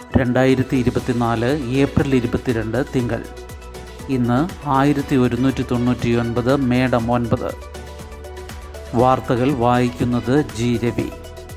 രണ്ടായിരത്തി ഇരുപത്തിനാല് ഏപ്രിൽ ഇരുപത്തിരണ്ട് തിങ്കൾ ഇന്ന് ആയിരത്തി ഒരുന്നൂറ്റി തൊണ്ണൂറ്റി ഒൻപത് മേടം ഒൻപത് വാർത്തകൾ വായിക്കുന്നത് ജി രവി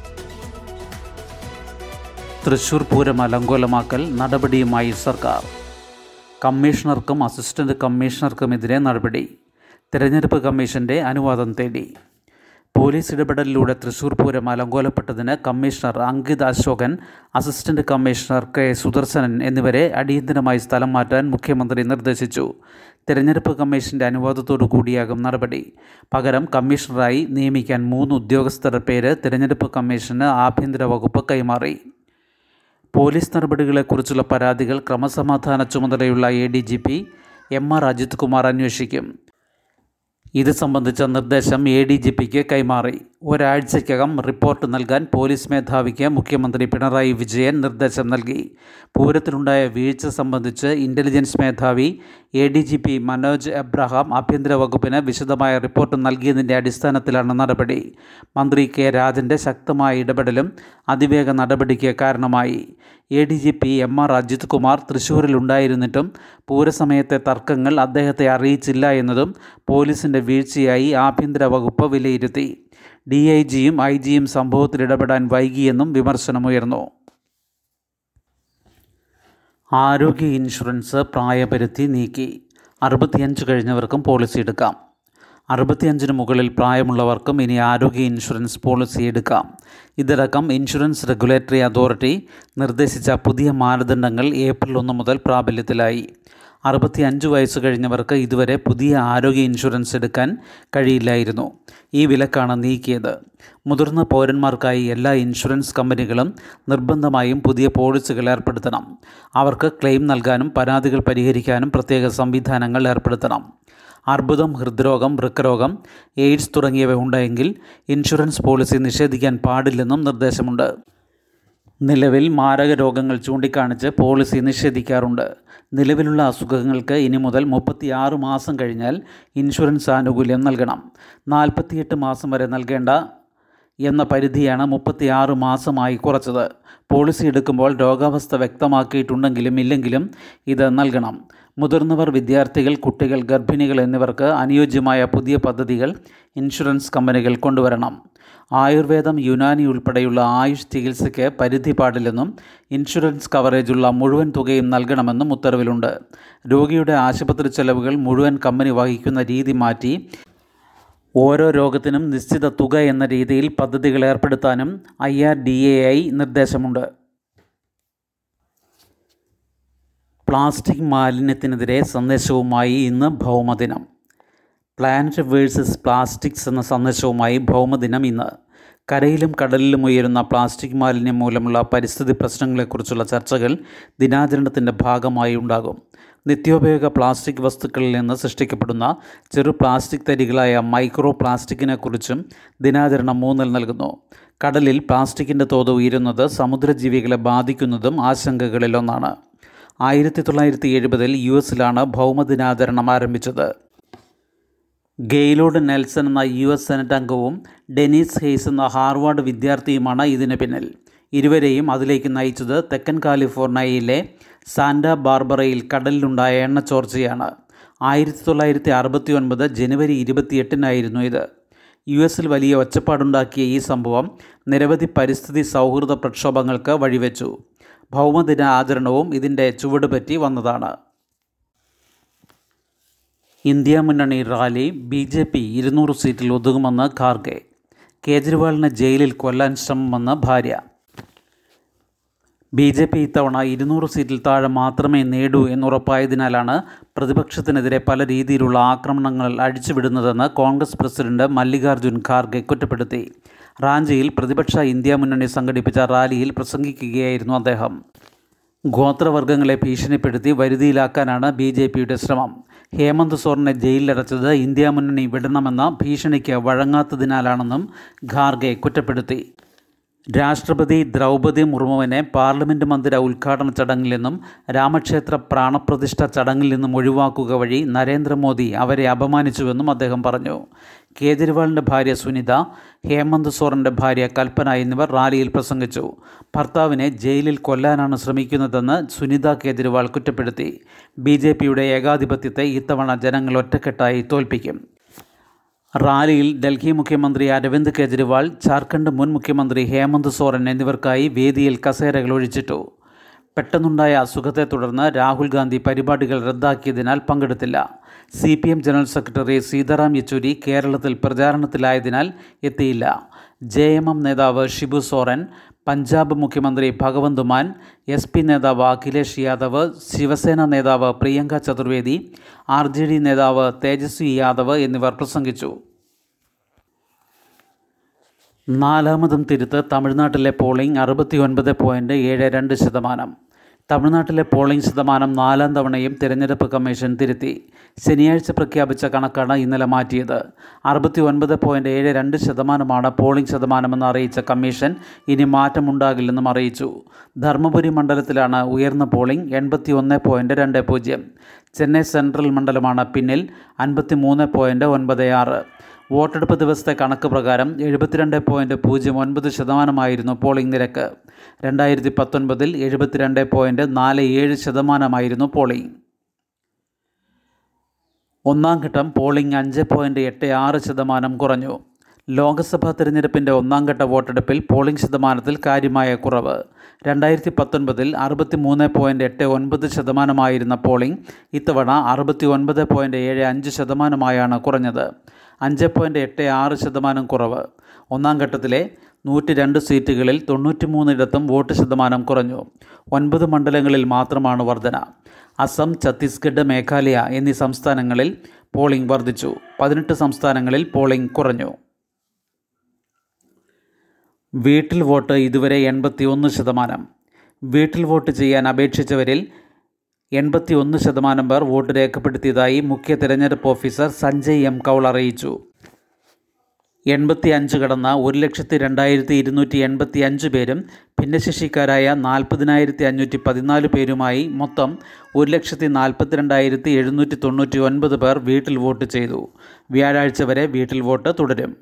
തൃശൂർ പൂരം അലങ്കോലമാക്കൽ നടപടിയുമായി സർക്കാർ കമ്മീഷണർക്കും അസിസ്റ്റന്റ് കമ്മീഷണർക്കുമെതിരെ നടപടി തെരഞ്ഞെടുപ്പ് കമ്മീഷന്റെ അനുവാദം തേടി പോലീസ് ഇടപെടലിലൂടെ തൃശൂർ പൂരം അലങ്കോലപ്പെട്ടതിന് commissioner Ankit Ashokan assistant commissioner K Sudarshanan എന്നിവരെ അടിയന്തരമായി സ്ഥലം മാറ്റാൻ മുഖ്യമന്ത്രി നിർദ്ദേശിച്ചു തെരഞ്ഞെടുപ്പ് കമ്മീഷന്റെ അനുവാദത്തോടു കൂടിയാകും നടപടി പകരം കമ്മീഷണറായി നിയമിക്കാൻ മൂന്ന് ഉദ്യോഗസ്ഥരുടെ പേര് തെരഞ്ഞെടുപ്പ് കമ്മീഷന് ആഭ്യന്തര വകുപ്പ് കൈമാറി പോലീസ് നടപടികളെക്കുറിച്ചുള്ള പരാതികൾ ക്രമസമാധാന ചുമതലയുള്ള A D G P M R Ajith Kumar അന്വേഷിക്കും ഇത് സംബന്ധിച്ച നിർദ്ദേശം എ ഡി ജി പിക്ക് കൈമാറി ഒരാഴ്ചയ്ക്കകം റിപ്പോർട്ട് നൽകാൻ പോലീസ് മേധാവിക്ക് മുഖ്യമന്ത്രി പിണറായി വിജയൻ നിർദ്ദേശം നൽകി പൂരത്തിലുണ്ടായ വീഴ്ച സംബന്ധിച്ച് ഇൻ്റലിജൻസ് മേധാവി A D G P Manoj Abraham ആഭ്യന്തര വകുപ്പിന് വിശദമായ റിപ്പോർട്ട് നൽകിയതിൻ്റെ അടിസ്ഥാനത്തിലാണ് നടപടി മന്ത്രി കെ രാജൻ്റെ ശക്തമായ ഇടപെടലും അതിവേഗ നടപടിക്ക് കാരണമായി A D G P M R Ajith Kumar തൃശ്ശൂരിലുണ്ടായിരുന്നിട്ടും പൂരസമയത്തെ തർക്കങ്ങൾ അദ്ദേഹത്തെ അറിയിച്ചില്ല എന്നതും പോലീസിൻ്റെ വീഴ്ചയായി ആഭ്യന്തര വകുപ്പ് വിലയിരുത്തി ഡി ഐ ജിയും ഐ ജിയും സംഭവത്തിൽ ഇടപെടാൻ വൈകിയെന്നും വിമർശനമുയർന്നു ആരോഗ്യ ഇൻഷുറൻസ് പ്രായപരിധി നീക്കി അറുപത്തിയഞ്ച് കഴിഞ്ഞവർക്കും പോളിസി എടുക്കാം അറുപത്തിയഞ്ചിന് മുകളിൽ പ്രായമുള്ളവർക്കും ഇനി ആരോഗ്യ ഇൻഷുറൻസ് പോളിസി എടുക്കാം ഇതിനകം ഇൻഷുറൻസ് റെഗുലേറ്ററി അതോറിറ്റി നിർദ്ദേശിച്ച പുതിയ മാനദണ്ഡങ്ങൾ ഏപ്രിൽ ഒന്ന് മുതൽ പ്രാബല്യത്തിലായി അറുപത്തിയഞ്ച് വയസ്സ് കഴിഞ്ഞവർക്ക് ഇതുവരെ പുതിയ ആരോഗ്യ ഇൻഷുറൻസ് എടുക്കാൻ കഴിയില്ലായിരുന്നു ഈ വിലക്കാണ് നീക്കിയത് മുതിർന്ന പൗരന്മാർക്കായി എല്ലാ ഇൻഷുറൻസ് കമ്പനികളും നിർബന്ധമായും പുതിയ പോളിസികൾ ഏർപ്പെടുത്തണം അവർക്ക് ക്ലെയിം നൽകാനും പരാതികൾ പരിഹരിക്കാനും പ്രത്യേക സംവിധാനങ്ങൾ ഏർപ്പെടുത്തണം അർബുദം ഹൃദ്രോഗം വൃക്കരോഗം എയ്ഡ്സ് തുടങ്ങിയവ ഉണ്ടെങ്കിൽ ഇൻഷുറൻസ് പോളിസി നിഷേധിക്കാൻ പാടില്ലെന്നും നിർദ്ദേശമുണ്ട് നിലവിൽ മാരക രോഗങ്ങൾ ചൂണ്ടിക്കാണിച്ച് പോളിസി നിഷേധിക്കാറുണ്ട് നിലവിലുള്ള അസുഖങ്ങൾക്ക് ഇനി മുതൽ മുപ്പത്തിയാറ് മാസം കഴിഞ്ഞാൽ ഇൻഷുറൻസ് ആനുകൂല്യം നൽകണം നാൽപ്പത്തിയെട്ട് മാസം വരെ നൽകേണ്ട എന്ന പരിധിയാണ് മുപ്പത്തിയാറ് മാസമായി കുറച്ചത് പോളിസി എടുക്കുമ്പോൾ രോഗാവസ്ഥ വ്യക്തമാക്കിയിട്ടുണ്ടെങ്കിലും ഇല്ലെങ്കിലും ഇത് നൽകണം മുതിർന്നവർ വിദ്യാർത്ഥികൾ കുട്ടികൾ ഗർഭിണികൾ എന്നിവർക്ക് അനുയോജ്യമായ പുതിയ പദ്ധതികൾ ഇൻഷുറൻസ് കമ്പനികൾ കൊണ്ടുവരണം ആയുർവേദം യുനാനി ഉൾപ്പെടെയുള്ള ആയുഷ് ചികിത്സയ്ക്ക് പരിധി പാടില്ലെന്നും ഇൻഷുറൻസ് കവറേജുള്ള മുഴുവൻ തുകയും നൽകണമെന്നും ഉത്തരവിലുണ്ട് രോഗിയുടെ ആശുപത്രി ചെലവുകൾ മുഴുവൻ കമ്പനി വഹിക്കുന്ന രീതി മാറ്റി ഓരോ രോഗത്തിനും നിശ്ചിത തുക എന്ന രീതിയിൽ പദ്ധതികൾ ഏർപ്പെടുത്താനും I R D A I നിർദ്ദേശമുണ്ട് പ്ലാസ്റ്റിക് മാലിന്യത്തിനെതിരെ സന്ദേശവുമായി ഇന്ന് ഭൗമദിനം പ്ലാനറ്റ് വേഴ്സസ് പ്ലാസ്റ്റിക്സ് എന്ന സന്ദേശവുമായി ഭൗമദിനം ഇന്ന് കരയിലും കടലിലും ഉയരുന്ന പ്ലാസ്റ്റിക് മാലിന്യം മൂലമുള്ള പരിസ്ഥിതി പ്രശ്നങ്ങളെക്കുറിച്ചുള്ള ചർച്ചകൾ ദിനാചരണത്തിൻ്റെ ഭാഗമായി ഉണ്ടാകും നിത്യോപയോഗ പ്ലാസ്റ്റിക് വസ്തുക്കളിൽ നിന്ന് സൃഷ്ടിക്കപ്പെടുന്ന ചെറു പ്ലാസ്റ്റിക് തരികളായ മൈക്രോ പ്ലാസ്റ്റിക്കിനെക്കുറിച്ചും ദിനാചരണം മൂന്നൽ നൽകുന്നു കടലിൽ പ്ലാസ്റ്റിക്കിൻ്റെ തോത് ഉയരുന്നത് സമുദ്രജീവികളെ ബാധിക്കുന്നതും ആശങ്കകളിലൊന്നാണ് ആയിരത്തി തൊള്ളായിരത്തി എഴുപതിൽ യു എസിലാണ് ഭൗമദിനാചരണം ആരംഭിച്ചത് ഗെയ്ലോഡ് നെൽസൺ എന്ന യു എസ് സെനറ്റ് അംഗവും ഡെനീസ് ഹെയ്സ് എന്ന ഹാർവാർഡ് വിദ്യാർത്ഥിയുമാണ് ഇതിന് പിന്നിൽ ഇരുവരെയും അതിലേക്ക് നയിച്ചത് തെക്കൻ കാലിഫോർണിയയിലെ സാന്റ ബാർബറയിൽ കടലിലുണ്ടായ എണ്ണച്ചോർച്ചയാണ് ആയിരത്തി തൊള്ളായിരത്തി അറുപത്തി ഒൻപത് ജനുവരി ഇരുപത്തിയെട്ടിനായിരുന്നു ഇത് യു എസിൽ വലിയ ഒച്ചപ്പാടുണ്ടാക്കിയ ഈ സംഭവം നിരവധി പരിസ്ഥിതി സൗഹൃദ പ്രക്ഷോഭങ്ങൾക്ക് വഴിവെച്ചു ഭൗമദിന ആചരണവും ഇതിൻ്റെ ചുവട് പറ്റി വന്നതാണ് ഇന്ത്യ മുന്നണി റാലി ബി ജെ പി ഇരുന്നൂറ് സീറ്റിൽ ഒതുങ്ങുമെന്ന് ഖാർഗെ കേജ്രിവാളിനെ ജയിലിൽ കൊല്ലാൻ ശ്രമമെന്ന് ഭാര്യ ബി ജെ പി ഇത്തവണ ഇരുന്നൂറ് സീറ്റിൽ താഴെ മാത്രമേ നേടൂ എന്നുറപ്പായതിനാലാണ് പ്രതിപക്ഷത്തിനെതിരെ പല രീതിയിലുള്ള ആക്രമണങ്ങൾ അഴിച്ചുവിടുന്നതെന്ന് കോൺഗ്രസ് പ്രസിഡന്റ് മല്ലികാർജുൻ ഖാർഗെ കുറ്റപ്പെടുത്തി റാഞ്ചിയിൽ പ്രതിപക്ഷ ഇന്ത്യ മുന്നണി സംഘടിപ്പിച്ച റാലിയിൽ പ്രസംഗിക്കുകയായിരുന്നു അദ്ദേഹം ഗോത്രവർഗ്ഗങ്ങളെ ഭീഷണിപ്പെടുത്തി വരുതിയിലാക്കാനാണ് ബി ജെ പിയുടെ ശ്രമം ഹേമന്ത് സോറിനെ ജയിലിലടച്ചത് ഇന്ത്യ മുന്നണി വിടണമെന്ന ഭീഷണിക്ക് വഴങ്ങാത്തതിനാലാണെന്നും ഖാർഗെ കുറ്റപ്പെടുത്തി രാഷ്ട്രപതി ദ്രൗപദി മുർമുവിനെ പാർലമെൻറ്റ് മന്ദിര ഉദ്ഘാടന ചടങ്ങിൽ നിന്നും രാമക്ഷേത്ര പ്രാണപ്രതിഷ്ഠ ചടങ്ങിൽ നിന്നും ഒഴിവാക്കുക വഴി നരേന്ദ്രമോദി അവരെ അപമാനിച്ചുവെന്നും അദ്ദേഹം പറഞ്ഞു കേജ്രിവാളിൻ്റെ ഭാര്യ സുനിത ഹേമന്ത് സോറൻ്റെ ഭാര്യ കൽപ്പന എന്നിവർ റാലിയിൽ പ്രസംഗിച്ചു ഭർത്താവിനെ ജയിലിൽ കൊല്ലാനാണ് ശ്രമിക്കുന്നതെന്ന് സുനിത കേജ്രിവാൾ കുറ്റപ്പെടുത്തി ബി ജെ പിയുടെ ഏകാധിപത്യത്തെ ഇത്തവണ ജനങ്ങൾ ഒറ്റക്കെട്ടായി തോൽപ്പിക്കും റാലിയിൽ ഡൽഹി മുഖ്യമന്ത്രി അരവിന്ദ് കെജ്രിവാൾ ജാർഖണ്ഡ് മുൻ മുഖ്യമന്ത്രി ഹേമന്ത് സോറൻ എന്നിവർക്കായി വേദിയിൽ കസേരകൾ ഒഴിച്ചിട്ടു പെട്ടെന്നുണ്ടായ അസുഖത്തെ തുടർന്ന് രാഹുൽ ഗാന്ധി പരിപാടികൾ റദ്ദാക്കിയതിനാൽ പങ്കെടുത്തില്ല C P M general secretary Sitaram Yechury കേരളത്തിൽ പ്രചാരണത്തിലായതിനാൽ എത്തിയില്ല ജെ എം എം നേതാവ് ഷിബു സോറൻ പഞ്ചാബ് മുഖ്യമന്ത്രി ഭഗവന്ത് മാൻ എസ് പി നേതാവ് അഖിലേഷ് യാദവ് ശിവസേന നേതാവ് Priyanka Chaturvedi R J D നേതാവ് തേജസ്വി യാദവ് എന്നിവർ പ്രസംഗിച്ചു നാലാമതും തിരുത്ത് തമിഴ്നാട്ടിലെ പോളിംഗ് അറുപത്തി ഒൻപത് പോയിൻറ്റ് ഏഴ് രണ്ട് ശതമാനം തമിഴ്നാട്ടിലെ പോളിംഗ് ശതമാനം നാലാം തവണയും തിരഞ്ഞെടുപ്പ് കമ്മീഷൻ തിരുത്തി ശനിയാഴ്ച പ്രഖ്യാപിച്ച കണക്കാണ് ഇന്നലെ മാറ്റിയത് അറുപത്തി ഒൻപത് പോയിൻറ്റ് ഏഴ് രണ്ട് ശതമാനമാണ് പോളിംഗ് ശതമാനമെന്ന് അറിയിച്ച കമ്മീഷൻ ഇനി മാറ്റമുണ്ടാകില്ലെന്നും അറിയിച്ചു ധർമ്മപുരി മണ്ഡലത്തിലാണ് ഉയർന്ന പോളിംഗ് എൺപത്തി ഒന്ന് പോയിൻറ്റ് രണ്ട് പൂജ്യം ചെന്നൈ സെൻട്രൽ മണ്ഡലമാണ് പിന്നിൽ അൻപത്തി മൂന്ന് പോയിൻറ്റ് ഒൻപത് ആറ് വോട്ടെടുപ്പ് ദിവസത്തെ കണക്ക് പ്രകാരം എഴുപത്തിരണ്ട് പോയിൻറ്റ് പൂജ്യം ഒൻപത് ശതമാനമായിരുന്നു പോളിംഗ് നിരക്ക് രണ്ടായിരത്തി പത്തൊൻപതിൽ എഴുപത്തിരണ്ട് പോയിൻറ്റ് നാല് ഏഴ് ശതമാനമായിരുന്നു പോളിംഗ് ഒന്നാം ഘട്ടം പോളിംഗ് അഞ്ച് പോയിൻറ്റ് എട്ട് ആറ് ശതമാനം കുറഞ്ഞു ലോക്സഭാ തിരഞ്ഞെടുപ്പിൻ്റെ ഒന്നാം ഘട്ട വോട്ടെടുപ്പിൽ പോളിംഗ് ശതമാനത്തിൽ കാര്യമായ കുറവ് രണ്ടായിരത്തി പത്തൊൻപതിൽ അറുപത്തി മൂന്ന് പോയിൻറ്റ് എട്ട് ഒൻപത് ശതമാനമായിരുന്ന പോളിംഗ് ഇത്തവണ അറുപത്തി ഒൻപത് പോയിൻറ്റ് ഏഴ് അഞ്ച് ശതമാനമായാണ് കുറഞ്ഞത് അഞ്ച് പോയിൻറ്റ് എട്ട് ആറ് ശതമാനം കുറവ് ഒന്നാം ഘട്ടത്തിലെ നൂറ്റി രണ്ട് സീറ്റുകളിൽ തൊണ്ണൂറ്റി മൂന്നിടത്തും വോട്ട് ശതമാനം കുറഞ്ഞു ഒൻപത് മണ്ഡലങ്ങളിൽ മാത്രമാണ് വർധന അസം ഛത്തീസ്ഗഡ് മേഘാലയ എന്നീ സംസ്ഥാനങ്ങളിൽ പോളിംഗ് വർദ്ധിച്ചു പതിനെട്ട് സംസ്ഥാനങ്ങളിൽ പോളിംഗ് കുറഞ്ഞു വീട്ടിൽ വോട്ട് ഇതുവരെ എൺപത്തി ഒന്ന് ശതമാനം വീട്ടിൽ വോട്ട് ചെയ്യാൻ അപേക്ഷിച്ചവരിൽ എൺപത്തി ഒന്ന് ശതമാനം പേർ വോട്ട് രേഖപ്പെടുത്തിയതായി മുഖ്യ തിരഞ്ഞെടുപ്പ് ഓഫീസർ സഞ്ജയ് എം കൗൾ അറിയിച്ചു എൺപത്തി അഞ്ച് കടന്ന ഒരു ലക്ഷത്തി രണ്ടായിരത്തി ഇരുന്നൂറ്റി എൺപത്തി അഞ്ച് പേരും ഭിന്നശേഷിക്കാരായ നാൽപ്പതിനായിരത്തി അഞ്ഞൂറ്റി പതിനാല് പേരുമായി മൊത്തം ഒരു ലക്ഷത്തി നാൽപ്പത്തി രണ്ടായിരത്തി എഴുന്നൂറ്റി തൊണ്ണൂറ്റി ഒൻപത് പേർ വീട്ടിൽ വോട്ട് ചെയ്തു വ്യാഴാഴ്ച വരെ വീട്ടിൽ വോട്ട് തുടരും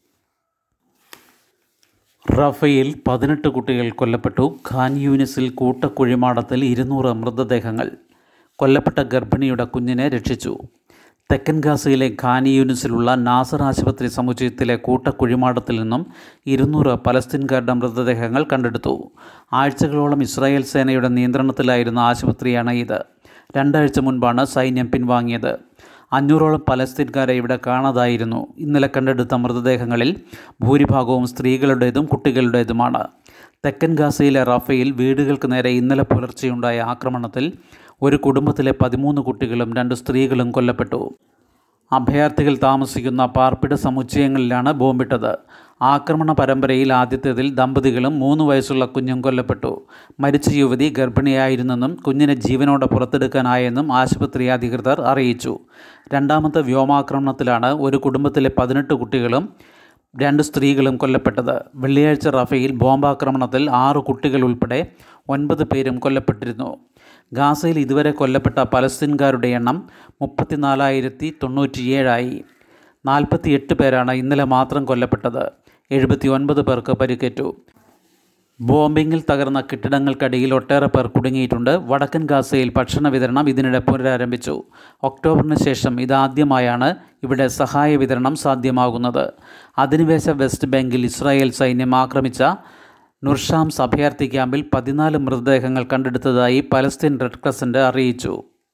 റഫയിൽ പതിനെട്ട് കുട്ടികൾ കൊല്ലപ്പെട്ടു ഖാൻ യൂനിസിൽ കൂട്ടക്കുഴിമാടത്തിൽ ഇരുന്നൂറ് മൃതദേഹങ്ങൾ കൊല്ലപ്പെട്ട ഗർഭിണിയുടെ കുഞ്ഞിനെ രക്ഷിച്ചു തെക്കൻ ഗാസയിലെ ഖാൻ യൂനിസിലുള്ള നാസർ ആശുപത്രി സമുച്ചയത്തിലെ കൂട്ടക്കുഴിമാടത്തിൽ നിന്നും ഇരുന്നൂറ് പലസ്തീൻകാരുടെ മൃതദേഹങ്ങൾ കണ്ടെടുത്തു ആഴ്ചകളോളം ഇസ്രായേൽ സേനയുടെ നിയന്ത്രണത്തിലായിരുന്ന ആശുപത്രിയാണ് ഇത് രണ്ടാഴ്ച മുൻപാണ് സൈന്യം പിൻവാങ്ങിയത് അഞ്ഞൂറോളം പലസ്തീൻകാരെ ഇവിടെ കാണാതായിരുന്നു ഇന്നലെ കണ്ടെടുത്ത മൃതദേഹങ്ങളിൽ ഭൂരിഭാഗവും സ്ത്രീകളുടേതും കുട്ടികളുടേതുമാണ് തെക്കൻ ഗാസയിലെ റഫയിൽ വീടുകൾക്ക് നേരെ ഇന്നലെ പുലർച്ചെയുണ്ടായ ആക്രമണത്തിൽ ഒരു കുടുംബത്തിലെ പതിമൂന്ന് കുട്ടികളും രണ്ട് സ്ത്രീകളും കൊല്ലപ്പെട്ടു അഭയാർത്ഥികൾ താമസിക്കുന്ന പാർപ്പിട സമുച്ചയങ്ങളിലാണ് ബോംബിട്ടത് ആക്രമണ പരമ്പരയിൽ ആദ്യത്തേതിൽ ദമ്പതികളും മൂന്ന് വയസ്സുള്ള കുഞ്ഞും കൊല്ലപ്പെട്ടു മരിച്ച യുവതി ഗർഭിണിയായിരുന്നെന്നും കുഞ്ഞിനെ ജീവനോടെ പുറത്തെടുക്കാനായെന്നും ആശുപത്രി അധികൃതർ അറിയിച്ചു രണ്ടാമത്തെ വ്യോമാക്രമണത്തിലാണ് ഒരു കുടുംബത്തിലെ പതിനെട്ട് കുട്ടികളും രണ്ട് സ്ത്രീകളും കൊല്ലപ്പെട്ടത് വെള്ളിയാഴ്ച റഫയിൽ ബോംബാക്രമണത്തിൽ ആറ് കുട്ടികൾ ഉൾപ്പെടെ ഒൻപത് പേരും കൊല്ലപ്പെട്ടിരുന്നു ഗാസയിൽ ഇതുവരെ കൊല്ലപ്പെട്ട പലസ്തീൻകാരുടെ എണ്ണം മുപ്പത്തിനാലായിരത്തി തൊണ്ണൂറ്റിയേഴായി നാൽപ്പത്തി എട്ട് പേരാണ് ഇന്നലെ മാത്രം കൊല്ലപ്പെട്ടത് എഴുപത്തി ഒൻപത് പേർക്ക് പരിക്കേറ്റു ബോംബിങ്ങിൽ തകർന്ന കെട്ടിടങ്ങൾക്കടിയിൽ ഒട്ടേറെ പേർ കുടുങ്ങിയിട്ടുണ്ട് വടക്കൻ ഗാസയിൽ ഭക്ഷണ വിതരണം ഇതിനിടെ പുനരാരംഭിച്ചു ഒക്ടോബറിന് ശേഷം ഇതാദ്യമായാണ് ഇവിടെ സഹായ വിതരണം സാധ്യമാകുന്നത് അധിനിവേശ വെസ്റ്റ് ബാങ്കിൽ ഇസ്രായേൽ സൈന്യം ആക്രമിച്ച നുർഷാംസ് അഭയാർത്ഥി ക്യാമ്പിൽ പതിനാല് മൃതദേഹങ്ങൾ കണ്ടെടുത്തതായി പലസ്തീൻ റെഡ് ക്രസൻറ്റ് അറിയിച്ചു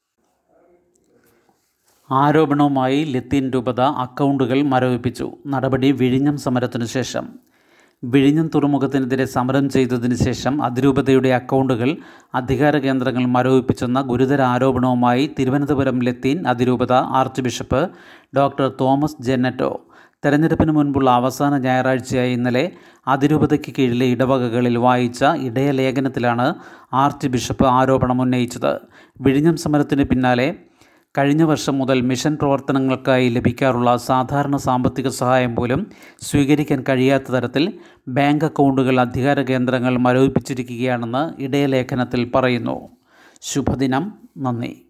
ആരോപണവുമായി ലത്തീൻ രൂപത അക്കൗണ്ടുകൾ മരവിപ്പിച്ചു നടപടി വിഴിഞ്ഞം സമരത്തിനു ശേഷം വിഴിഞ്ഞം തുറമുഖത്തിനെതിരെ സമരം ചെയ്തതിനു ശേഷം അതിരൂപതയുടെ അക്കൗണ്ടുകൾ അധികാര കേന്ദ്രങ്ങൾ മരവിപ്പിച്ചെന്ന ഗുരുതര ആരോപണവുമായി തിരുവനന്തപുരം ലത്തീൻ അതിരൂപത archbishop doctor Thomas J Netto തെരഞ്ഞെടുപ്പിന് മുൻപുള്ള അവസാന ഞായറാഴ്ചയായ ഇന്നലെ അതിരൂപതയ്ക്ക് കീഴിലെ ഇടവകകളിൽ വായിച്ച ഇടയലേഖനത്തിലാണ് ആർച്ച് ബിഷപ്പ് ആരോപണം ഉന്നയിച്ചത് വിഴിഞ്ഞം സമരത്തിന് പിന്നാലെ കഴിഞ്ഞ വർഷം മുതൽ മിഷൻ പ്രവർത്തനങ്ങൾക്കായി ലഭിക്കാറുള്ള സാധാരണ സാമ്പത്തിക സഹായം പോലും സ്വീകരിക്കാൻ കഴിയാത്ത തരത്തിൽ ബാങ്ക് അക്കൗണ്ടുകൾ അധികാര കേന്ദ്രങ്ങൾ മരവിപ്പിച്ചിരിക്കുകയാണെന്ന് ഇടയലേഖനത്തിൽ പറയുന്നു ശുഭദിനം നന്ദി